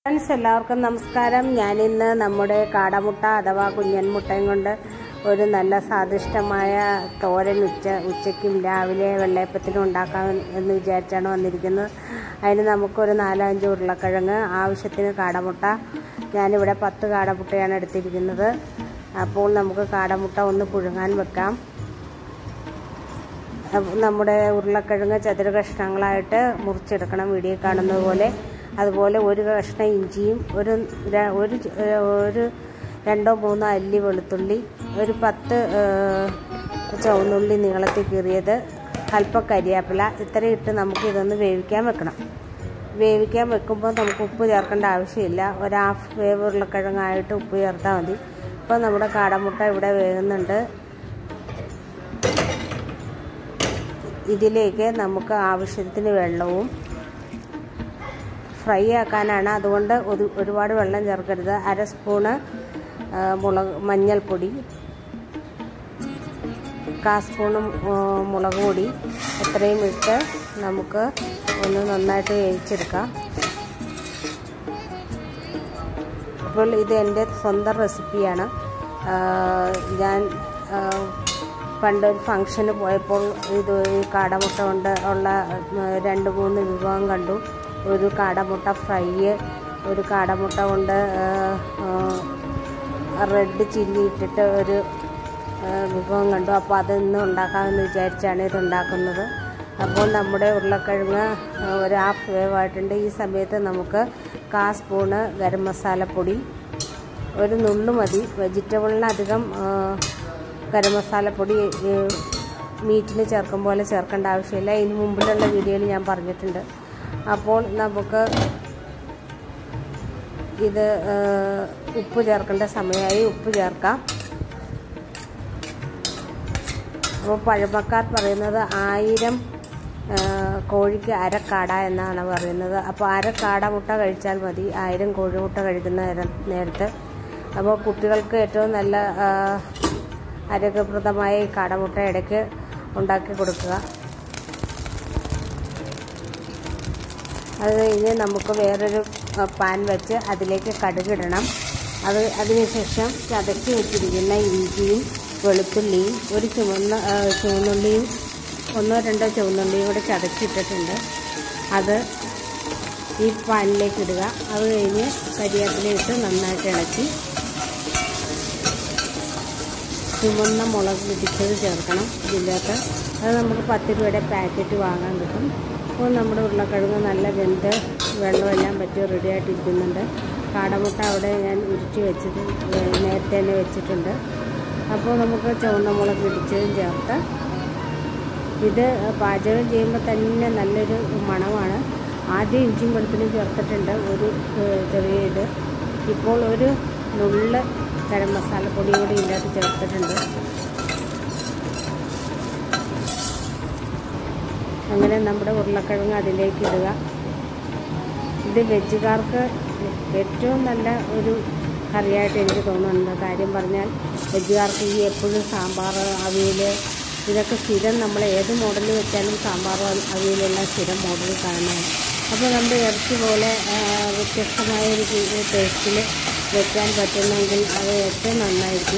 friends എല്ലാവർക്കും നമസ്കാരം ഞാനിന്ന് നമ്മുടെ കാടമുട്ട അഥവാ കുഞ്ഞൻ മുട്ടയും കൊണ്ട് ഒരു നല്ല സ്വാദിഷ്ടമായ തോരൻ ഉച്ച ഉച്ചയ്ക്കും രാവിലെ വെള്ളയപ്പത്തിനും ഉണ്ടാക്കാം എന്ന് വിചാരിച്ചാണ് വന്നിരിക്കുന്നത് അതിന് നമുക്കൊരു നാലോ അഞ്ചോ ഉരുളക്കിഴങ്ങ് ആവശ്യത്തിന് കാടമുട്ട ഞാനിവിടെ പത്ത് കാടമുട്ടയാണ് എടുത്തിരിക്കുന്നത് അപ്പോൾ നമുക്ക് കാടമുട്ട ഒന്ന് പുഴുങ്ങാൻ വെക്കാം അപ്പൊ നമ്മുടെ ഉരുളക്കിഴങ്ങ് ചതുര കഷ്ണങ്ങളായിട്ട് മുറിച്ചെടുക്കണം വീഡിയോ കാണുന്നത് പോലെ അതുപോലെ ഒരു കഷ്ണം ഇഞ്ചിയും ഒരു ര- ഒരു ച- ഒരു രണ്ടോ മൂന്നോ അല്ലി വെളുത്തുള്ളി ഒരു പത്ത് ഏഹ്, ചുവന്നുള്ളി നീളത്തിൽ കീറിയത് അല്പം കരിയാപ്പില ഇത്രയും ഇട്ട് നമുക്ക് ഇതൊന്ന് വേവിക്കാൻ വെക്കണം വേവിക്കാൻ വെക്കുമ്പോൾ നമുക്ക് ഉപ്പ് ചേർക്കേണ്ട ആവശ്യമില്ല ഒരു ഹാഫ് വേവ് ഉരുളക്കിഴങ്ങായിട്ട് ഉപ്പ് ചേർത്താൽ മതി ഇപ്പോൾ നമ്മുടെ കാടമുട്ട ഇവിടെ വേകുന്നുണ്ട് ഇതിലേക്ക് നമുക്ക് ആവശ്യത്തിന് വെള്ളവും ഫ്രൈ ആക്കാനാണ് അതുകൊണ്ട് ഒരു ഒരുപാട് വെള്ളം ചേർക്കരുത് അര സ്പൂണ് ആ, മുളക് മഞ്ഞൾപ്പൊടി കാ സ്പൂണ് ആ, മുളക് പൊടി എത്രയും ഇട്ട് നമുക്ക് ഒന്ന് നന്നായിട്ട് വേവിച്ചെടുക്കാം അപ്പോൾ ഇത് എൻ്റെ സ്വന്തം റെസിപ്പിയാണ് ആ, ഞാൻ ആ, പണ്ട് ഒരു ഫംഗ്ഷന് പോയപ്പോൾ ഇത് ഈ കാടമുട്ട കൊണ്ട് ഉള്ള ഉം, രണ്ട് മൂന്ന് വിഭവം കണ്ടു ഒരു കാടമുട്ട ഫ്രൈ ഒരു കാടമുട്ട കൊണ്ട് റെഡ് ചില്ലി ഇട്ടിട്ട് ഒരു ആ, വിഭവം കണ്ടു അപ്പോൾ അതൊന്ന് ഉണ്ടാക്കാമെന്ന് വിചാരിച്ചാണ് ഇത് ഉണ്ടാക്കുന്നത് അപ്പോൾ നമ്മുടെ ഉരുളക്കിഴങ്ങ് ആ, ഒരു ഹാഫ് വേവ് ആയിട്ടുണ്ട് ഈ സമയത്ത് നമുക്ക് കാ സ്പൂണ് ഗരം മസാലപ്പൊടി ഒരു നുള്ളു മതി വെജിറ്റബിളിന് അധികം ആ, ഗരം മസാലപ്പൊടി ഏ, മീറ്റിന് ചേർക്കും പോലെ ചേർക്കേണ്ട ആവശ്യമില്ല ഇതിന് മുമ്പിലുള്ള വീഡിയോയിൽ ഞാൻ പറഞ്ഞിട്ടുണ്ട് അപ്പോൾ നമുക്ക് ഇത് ആ, ഉപ്പ് ചേർക്കേണ്ട സമയമായി ഉപ്പ് ചേർക്കാം അപ്പോൾ പഴമക്കാർ പറയുന്നത് ആയിരം ആ, കോഴിക്ക് അരക്കാട എന്നാണ് പറയുന്നത് അപ്പോൾ അരക്കാട മുട്ട കഴിച്ചാൽ മതി ആയിരം കോഴിമുട്ട കഴിക്കുന്ന നേരം- നേരത്ത് അപ്പോൾ കുട്ടികൾക്ക് ഏറ്റവും നല്ല ആ, ആരോഗ്യപ്രദമായ ഈ കാടമുട്ട ഇടയ്ക്ക് ഉണ്ടാക്കി കൊടുക്കുക അത് കഴിഞ്ഞ് നമുക്ക് വേറൊരു ആ, പാൻ വെച്ച് അതിലേക്ക് കടുകിടണം അത് അതിനുശേഷം ചതച്ച് വെച്ചിരിക്കുന്ന ഇഞ്ചിയും വെളുത്തുള്ളിയും ഒരു ചുവന്ന ആ, ചുവന്നുള്ളിയും ഒന്നോ രണ്ടോ ചുവന്നുള്ളിയും കൂടെ ചതച്ചിട്ടിട്ടുണ്ട് അത് ഈ പാനിലേക്ക് ഇടുക അത് കഴിഞ്ഞ് കരിവേപ്പില ഇട്ട് നന്നായിട്ട് ഇളക്കി ചുവന്ന മുളക് ഇടിച്ചത് ചേർക്കണം ഇതിനകത്ത് അത് നമുക്ക് പത്ത് രൂപയുടെ പാക്കറ്റ് വാങ്ങാൻ കിട്ടും അപ്പോൾ നമ്മുടെ ഉരുളക്കിഴങ്ങ് നല്ല വെന്ത് വെള്ളമെല്ലാം പറ്റി റെഡി ആയിട്ടിരിക്കുന്നുണ്ട് കാടമുട്ട അവിടെ ഞാൻ ഉരുട്ടി വെച്ചത് ഏ, നേരത്തെ തന്നെ വെച്ചിട്ടുണ്ട് അപ്പോൾ നമുക്ക് ചുവന്ന മുളക് ഇടിച്ചതും ചേർത്ത് ഇത് പാചകം ചെയ്യുമ്പോൾ തന്നെ നല്ലൊരു മണമാണ് ആദ്യം ഇഞ്ചിയും വെളുത്തുള്ളിയും ചേർത്തിട്ടുണ്ട് ഒരു ഏ, ചെറിയ ഇത് ഇപ്പോൾ ഒരു നുള്ള് ഗരം മസാലപ്പൊടിയും കൂടി ഇതിനകത്ത് ചേർത്തിട്ടുണ്ട് അങ്ങനെ നമ്മുടെ ഉരുളക്കിഴങ്ങ് അതിലേക്ക് ഇടുക ഇത് വെജുകാർക്ക് ഏറ്റവും നല്ല ഒരു കറിയായിട്ട് എനിക്ക് തോന്നുന്നുണ്ട് കാര്യം പറഞ്ഞാൽ വെജുകാർക്ക് ഈ എപ്പോഴും സാമ്പാർ അവിയൽ ഇതൊക്കെ സ്ഥിരം നമ്മൾ ഏത് മോഡലിൽ വെച്ചാലും സാമ്പാറും അവിയലെല്ലാം സ്ഥിരം മോഡലിൽ കാണുന്നതാണ് അപ്പോൾ നമ്മുടെ ഇറച്ചി പോലെ ആ, വ്യത്യസ്തമായ ഒരു ടേസ്റ്റിൽ വെക്കാൻ പറ്റുന്നെങ്കിൽ അത് ഏറ്റവും നന്നായിരിക്കും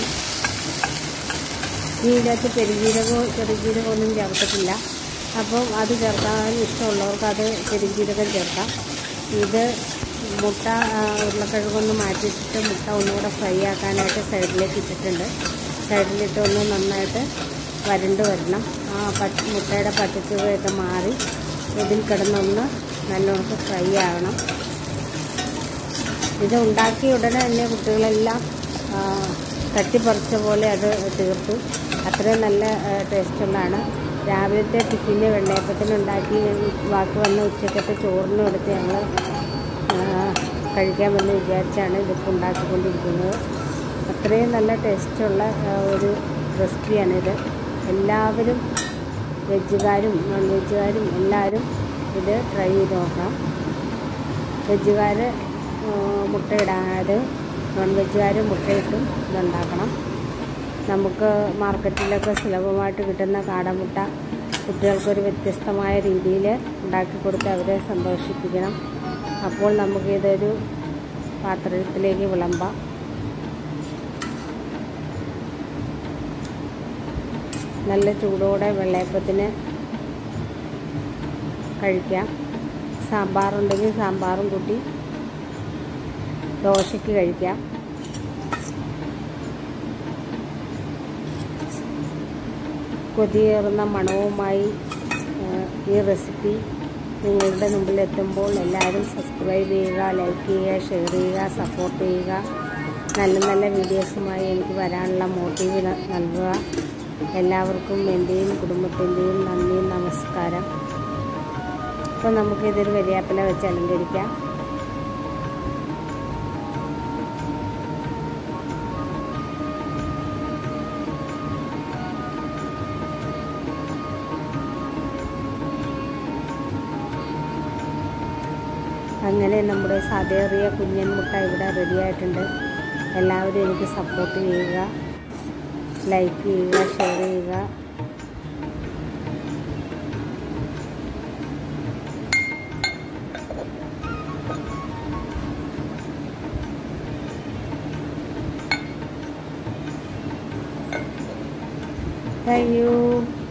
ഈ ഇതിനകത്ത് പെരുംജീരകവും ചെറുജീരകവും ഒന്നും ചേർത്തിട്ടില്ല അപ്പം അത് ചേർക്കാൻ ഇഷ്ടമുള്ളവർക്ക് അത് പെരുംജീരകം ചേർക്കാം ഇത് മുട്ട ആ, ഉരുളക്കിഴങ്ങൊന്ന് മാറ്റിയിട്ട് മുട്ട ഒന്നുകൂടെ ഫ്രൈ ആക്കാനായിട്ട് സൈഡിലേക്ക് ഇട്ടിട്ടുണ്ട് സൈഡിലിട്ട് ഒന്ന് നന്നായിട്ട് വരണ്ട് വരണം ആ പച്ച മുട്ടയുടെ പച്ചച്ചുവയൊക്കെ മാറി ഇതിൽ കിടന്നൊന്ന് നല്ലോണം ഫ്രൈ ആകണം ഇത് ഉണ്ടാക്കിയ ഉടനെ തന്നെ കുട്ടികളെല്ലാം ആ, തട്ടിപ്പറിച്ച പോലെ അത് തീർത്തു അത്രയും നല്ല ടേസ്റ്റുള്ളതാണ് രാവിലത്തെ ടിഫിന് വെള്ളയപ്പത്തിന് ഉണ്ടാക്കി ബാക്കി വന്ന ഉച്ചക്കത്തെ ചോറിനും എടുത്ത് ഞങ്ങൾ കഴിക്കാമെന്ന് വിചാരിച്ചാണ് ഇതിപ്പോൾ ഉണ്ടാക്കിക്കൊണ്ടിരിക്കുന്നത് അത്രയും നല്ല ടേസ്റ്റുള്ള ആ, ഒരു റെസിപ്പിയാണിത് എല്ലാവരും വെജുകാരും നോൺ വെജുകാരും എല്ലാവരും ഇത് ട്രൈ ചെയ്ത് നോക്കണം വെജുകാർ മുട്ടയിടാതെ നോൺ വെജുകാർ മുട്ടയിട്ടും ഇതുണ്ടാക്കണം നമുക്ക് മാർക്കറ്റിലൊക്കെ സുലഭമായിട്ട് കിട്ടുന്ന കാടമുട്ട കുട്ടികൾക്കൊരു വ്യത്യസ്തമായ രീതിയിൽ ഉണ്ടാക്കി കൊടുത്ത് അവരെ സന്തോഷിപ്പിക്കണം അപ്പോൾ നമുക്കിതൊരു പാത്രത്തിലേക്ക് വിളമ്പാം നല്ല ചൂടോടെ വെള്ളയപ്പത്തിന് കഴിക്കാം സാമ്പാറുണ്ടെങ്കിൽ സാമ്പാറും കൂട്ടി ദോശയ്ക്ക് കഴിക്കാം കൊതിയേറുന്ന മണവുമായി ഈ റെസിപ്പി നിങ്ങളുടെ മുമ്പിൽ എത്തുമ്പോൾ എല്ലാവരും സബ്സ്ക്രൈബ് ചെയ്യുക ലൈക്ക് ചെയ്യുക ഷെയർ ചെയ്യുക സപ്പോർട്ട് ചെയ്യുക നല്ല നല്ല വീഡിയോസുമായി എനിക്ക് വരാനുള്ള മോട്ടീവ് നൽകുക എല്ലാവർക്കും എൻ്റെയും കുടുംബത്തിൻ്റെയും നന്ദി നമസ്കാരം അപ്പോൾ നമുക്കിതൊരു കരിയാപ്പില വെച്ച് അലങ്കരിക്കാം അങ്ങനെ നമ്മുടെ സാധേറിയ കുഞ്ഞൻ മുട്ട ഇവിടെ റെഡി ആയിട്ടുണ്ട് എല്ലാവരും എനിക്ക് സപ്പോർട്ട് ചെയ്യുക ലൈക്ക് ചെയ്യുക ഷെയർ ചെയ്യുക താങ്ക് യു